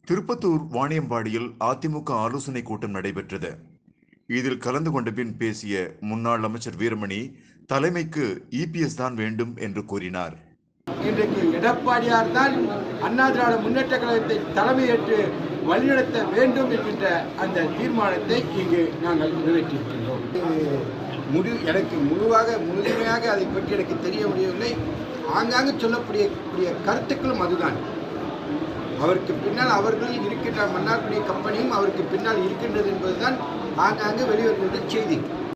திருப்பத்தூர் வாணியம்பாடியில் அதிமுக ஆலோசனை கூட்டம் நடைபெற்றது இதில் கலந்து கொண்ட பின் பேசிய முன்னாள் அமைச்சர் வீரமணி தலைமைக்கு இபிஎஸ் தான் வேண்டும் என்று கூறினார் இன்றைக்கு எடப்பாடியார் தான் அண்ணா திராவிட முன்னேற்ற கழகத்தை தலைமையேற்று வழிநடத்த வேண்டும் என்கின்ற அந்த தீர்மானத்தை இங்கு நாங்கள் நிறைவேற்றியிருக்கின்றோம் இது முழு எனக்கு முழுவாக முழுமையாக அதை பற்றி எனக்கு தெரிய முடியவில்லை ஆங்காங்கு சொல்லக்கூடிய கூடிய கருத்துக்களும் அதுதான் அவருக்கு பின்னால் அவர்கள் இருக்கின்ற மன்னார்குடி கம்பெனியும் அவருக்கு பின்னால் இருக்கின்றது என்பதுதான் ஆங்காங்கு வெளிவருகின்ற செய்தி